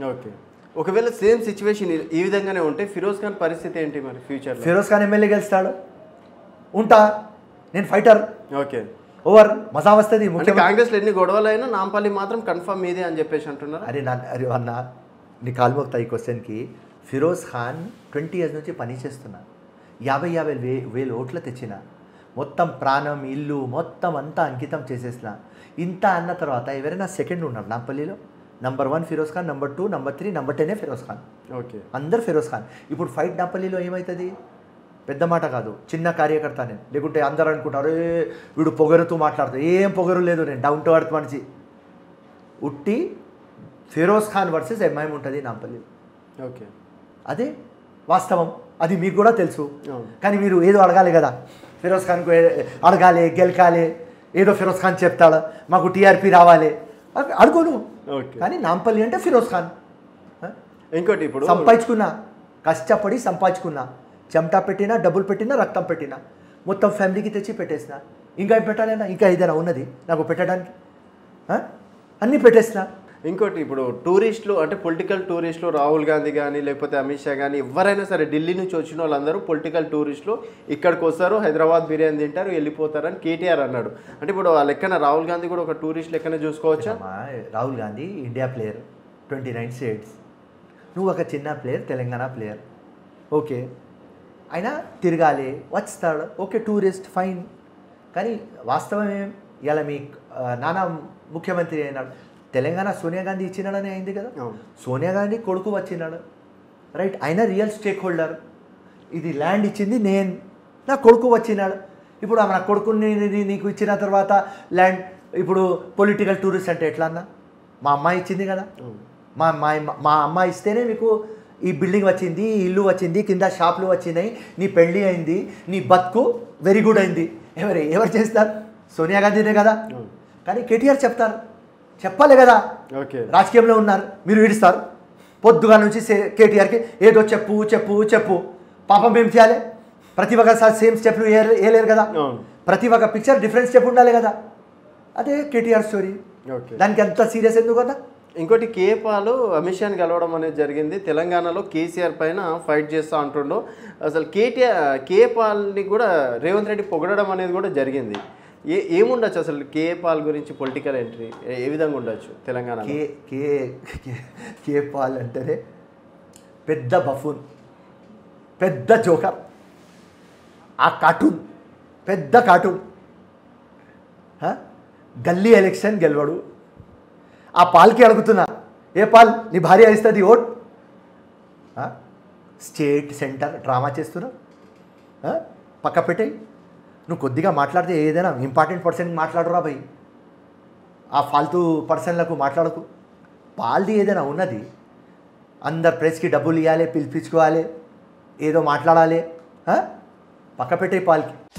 Okay ఒకవేళ same situation ఈ విధంగానే ఉంటే ఫిరోజ్ ఖాన్ పరిస్థితి ఏంటి మరి ఫ్యూచర్లో ఫిరోజ్ ఖాన్ ఎమ్మెల్యే గెలుస్తాడు ఉంటా నేను ఫైటర్ ఓకే ఓవర్ మజా వస్తుంది అంటే ముఖ్యమంత్రి కాంగ్రెస్లో ఎన్ని గొడవలు అయినా నాంపల్లి మాత్రం కన్ఫర్మ్ మీదే అని చెప్పేసి అంటున్నారు అరే నా అరే అన్న నీ కాల్మోక్తా ఈ క్వశ్చన్కి ఫిరోజ్ ఖాన్ ట్వంటీ ఇయర్స్ నుంచి పని చేస్తున్నా యాభై యాభై వే వేలు ఓట్లు తెచ్చిన మొత్తం ప్రాణం ఇల్లు మొత్తం అంతా అంకితం చేసేసిన ఇంత అన్న తర్వాత ఎవరైనా సెకండ్ ఉన్నారు నాంపల్లిలో number one Firoz Khan number two number three number టెనే ఫిరోజ్ ఖాన్ ఓకే అందరు ఫిరోజ్ ఖాన్ ఇప్పుడు ఫైట్ నాంపల్లిలో ఏమవుతుంది పెద్ద మాట కాదు చిన్న కార్యకర్త నేను లేకుంటే అందరూ అనుకుంటారు "ఏ, వీడు పొగరుతూ మాట్లాడుతాడు ఏం పొగరు లేదు నేను డౌన్ టు అర్త్ మనిషి ఉట్టి ఫిరోజ్ ఖాన్ వర్సెస్ ఎంఐఎం ఉంటుంది నాంపల్లిలో ఓకే అదే వాస్తవం అది మీకు కూడా తెలుసు అవును. కానీ మీరు ఏదో అడగాలి కదా ఫిరోజ్ ఖాన్కు ఏ- అడగాలి గెలకాలి ఏదో ఫిరోజ్ ఖాన్ చెప్తాడు మాకు టీఆర్పీ రావాలి అ- అడుగును ఓకే కానీ నాంపల్లి అంటే ఫిరోజ్ ఖాన్ ఆ? ఇంకోటి ఇప్పుడు సంపాదించుకున్నా కష్టపడి సంపాదించుకున్నా చెమటా పెట్టినా డబ్బులు పెట్టినా రక్తం పెట్టినా మొత్తం ఫ్యామిలీకి తెచ్చి పెట్టేసిన ఇంకా ఏం పెట్టాలన్నా ఇంకా ఏదైనా ఉన్నది నాకు పెట్టడానికి ఆ? అన్నీ పెట్టేసిన ఇంకోటి ఇప్పుడు టూరిస్టులు అంటే పొలిటికల్ టూరిస్టులు రాహుల్ గాంధీ కానీ లేకపోతే అమిత్ షా కానీ ఎవరైనా సరే ఢిల్లీ నుంచి వచ్చిన వాళ్ళందరూ పొలిటికల్ టూరిస్టులు ఇక్కడికి వస్తారు హైదరాబాద్ బిర్యానీ తింటారు వెళ్ళిపోతారని కేటీఆర్ అన్నాడు అంటే ఇప్పుడు ఆ లెక్కన రాహుల్ గాంధీ కూడా ఒక టూరిస్ట్ లెక్కన చూసుకోవచ్చా అమ్మా, Rahul Gandhi India player twenty nine states నువ్వు ఒక చిన్న ప్లేయర్ తెలంగాణ ప్లేయర్ ఓకే అయినా తిరగాలి వస్తాడు ఓకే టూరిస్ట్ ఫైన్ కానీ వాస్తవం ఏం ఇలా మీ ఆ, నానా ముఖ్యమంత్రి అయినాడు తెలంగాణ సోనియా గాంధీ ఇచ్చినాడని అయింది కదా అవును సోనియా గాంధీ కొడుకు వచ్చినాడు రైట్ ఆయన రియల్ స్టేక్ హోల్డర్ ఇది ల్యాండ్ ఇచ్చింది నేను నా కొడుకు వచ్చినాడు ఇప్పుడు ఆ నా కొడుకుని నీ- నీకు ఇచ్చిన తర్వాత ల్యాండ్ ఇప్పుడు పొలిటికల్ టూరిస్ట్ అంటే ఎట్లా అన్నా మా అమ్మాయి ఇచ్చింది కదా అవును. మా అమ్మాయి మా అమ్మాయి ఇస్తేనే మీకు ఈ బిల్డింగ్ వచ్చింది ఈ ఇల్లు వచ్చింది కింద షాపులు వచ్చినాయి నీ పెళ్ళి అయింది నీ బతుకు వెరీ గుడ్ అయింది ఎవరు ఎవరు చేస్తారు సోనియా గాంధీనే కదా అవును. కానీ కేటీఆర్ చెప్తారు చెప్పాలి కదా ఓకే రాజకీయంలో ఉన్నారు మీరు విడిస్తారు పొద్దుగా నుంచి సే- కేటీఆర్కి ఏదో చెప్పు చెప్పు చెప్పు పాపం ఏం చేయాలి ప్రతి ఒక్క సేమ్ స్టెప్లు ఏ వేయలేరు కదా అవును ప్రతి ఒక్క పిక్చర్ డిఫరెంట్ స్టెప్ ఉండాలి కదా అదే కేటీఆర్ స్టోరీ ఓకే దానికి ఎంత సీరియస్ ఎందుకు కదా ఇంకోటి కేపాలు అమిత్ షాని కలవడం అనేది జరిగింది తెలంగాణలో కేసీఆర్ పైన ఫైట్ చేస్తా అంటుండో అసలు కేటీఆర్ కేపాల్ని కూడా రేవంత్ రెడ్డి పొగడడం అనేది కూడా జరిగింది ఏ ఏముండొచ్చు అసలు కేపాల్ గురించి పొలిటికల్ ఎంట్రీ ఏ విధంగా ఉండొచ్చు తెలంగాణ కే కే కే- కే పాల్ అంటేనే పెద్ద బఫూన్ పెద్ద జోకర్ ఆ కార్టూన్ పెద్ద కార్టూన్ హ? గల్లీ ఎలక్షన్ గెలవడు ఆ పాల్కి అడుగుతున్నా ఏ పాల్ నీ భార్య ఇస్తుంది ఓట్ హ? స్టేట్ సెంటర్ డ్రామా చేస్తున్నావు హ? పక్క పెట్టేయి నువ్వు కొద్దిగా మాట్లాడితే ఏదైనా ఇంపార్టెంట్ పర్సన్ మాట్లాడరా భయ్ ఆ ఫాల్తూ పర్సన్లకు మాట్లాడకు పాల్ది ఏదైనా ఉన్నది అందరు ప్రెస్కి డబ్బులు ఇవ్వాలి పిలిపించుకోవాలి ఏదో మాట్లాడాలి ఆ? పక్క పెట్టే పాల్కి